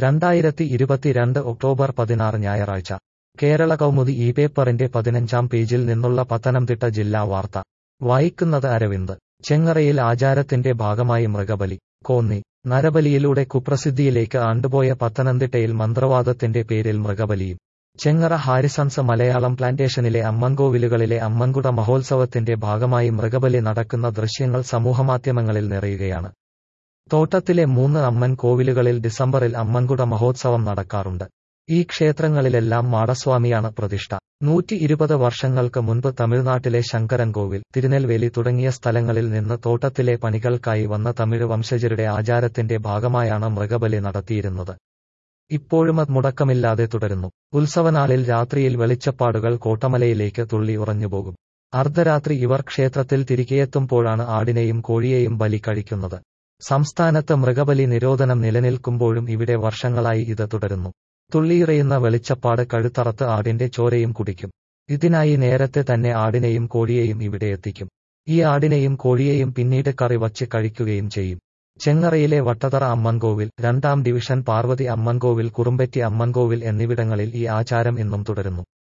രണ്ടായിരത്തി ഇരുപത്തിരണ്ട് ഒക്ടോബർ പതിനാറ് ഞായറാഴ്ച കേരള കൗമുദി ഈ പേപ്പറിന്റെ പതിനഞ്ചാം പേജിൽ നിന്നുള്ള പത്തനംതിട്ട ജില്ലാ വാർത്ത വായിക്കുന്നത് അരവിന്ദ് ചെങ്ങറയിൽ ആചാരത്തിന്റെ ഭാഗമായി മൃഗബലി കോന്നി നരബലിയിലൂടെ കുപ്രസിദ്ധിയിലേക്ക് ആണ്ടുപോയ പത്തനംതിട്ടയിൽ മന്ത്രവാദത്തിന്റെ പേരിൽ മൃഗബലിയും ചെങ്ങറ ഹാരിസൺസ് മലയാളം പ്ലാന്റേഷനിലെ അമ്മൻകോവിലുകളിലെ അമ്മൻകുട മഹോത്സവത്തിന്റെ ഭാഗമായി മൃഗബലി നടക്കുന്ന ദൃശ്യങ്ങൾ സമൂഹമാധ്യമങ്ങളിൽ നിറയുകയാണ് തോട്ടത്തിലെ മൂന്ന് അമ്മൻ കോവിലുകളിൽ ഡിസംബറിൽ അമ്മൻകുട മഹോത്സവം നടക്കാറുണ്ട് ഈ ക്ഷേത്രങ്ങളിലെല്ലാം മാടസ്വാമിയാണ് പ്രതിഷ്ഠ നൂറ്റി ഇരുപത് വർഷങ്ങൾക്ക് മുൻപ് തമിഴ്നാട്ടിലെ ശങ്കരൻകോവിൽ തിരുനെൽവേലി തുടങ്ങിയ സ്ഥലങ്ങളിൽ നിന്ന് തോട്ടത്തിലെ പണികൾക്കായി വന്ന തമിഴ് വംശജരുടെ ആചാരത്തിന്റെ ഭാഗമായാണ് മൃഗബലി നടത്തിയിരുന്നത് ഇപ്പോഴും അത് മുടക്കമില്ലാതെ തുടരുന്നു ഉത്സവനാളിൽ രാത്രിയിൽ വെളിച്ചപ്പാടുകൾ കോട്ടമലയിലേക്ക് തുള്ളി ഉറഞ്ഞുപോകും അർദ്ധരാത്രി ഇവർ ക്ഷേത്രത്തിൽ തിരികെയെത്തുമ്പോഴാണ് ആടിനെയും കോഴിയെയും ബലി കഴിക്കുന്നത് സംസ്ഥാനത്ത് മൃഗബലി നിരോധനം നിലനിൽക്കുമ്പോഴും ഇവിടെ വർഷങ്ങളായി ഇത് തുടരുന്നു തുള്ളിയിറയുന്ന വെളിച്ചപ്പാട് കഴുത്തറത്ത് ആടിന്റെ ചോരയും കുടിക്കും ഇതിനായി നേരത്തെ തന്നെ ആടിനെയും കോഴിയെയും ഇവിടെ എത്തിക്കും ഈ ആടിനെയും കോഴിയെയും പിന്നീട് കറി വച്ച് കഴിക്കുകയും ചെയ്യും ചെങ്ങറയിലെ വട്ടതറ അമ്മൻകോവിൽ രണ്ടാം ഡിവിഷൻ പാർവതി അമ്മൻകോവിൽ കുറുമ്പറ്റി അമ്മൻകോവിൽ എന്നിവിടങ്ങളിൽ ഈ ആചാരം ഇന്നും തുടരുന്നു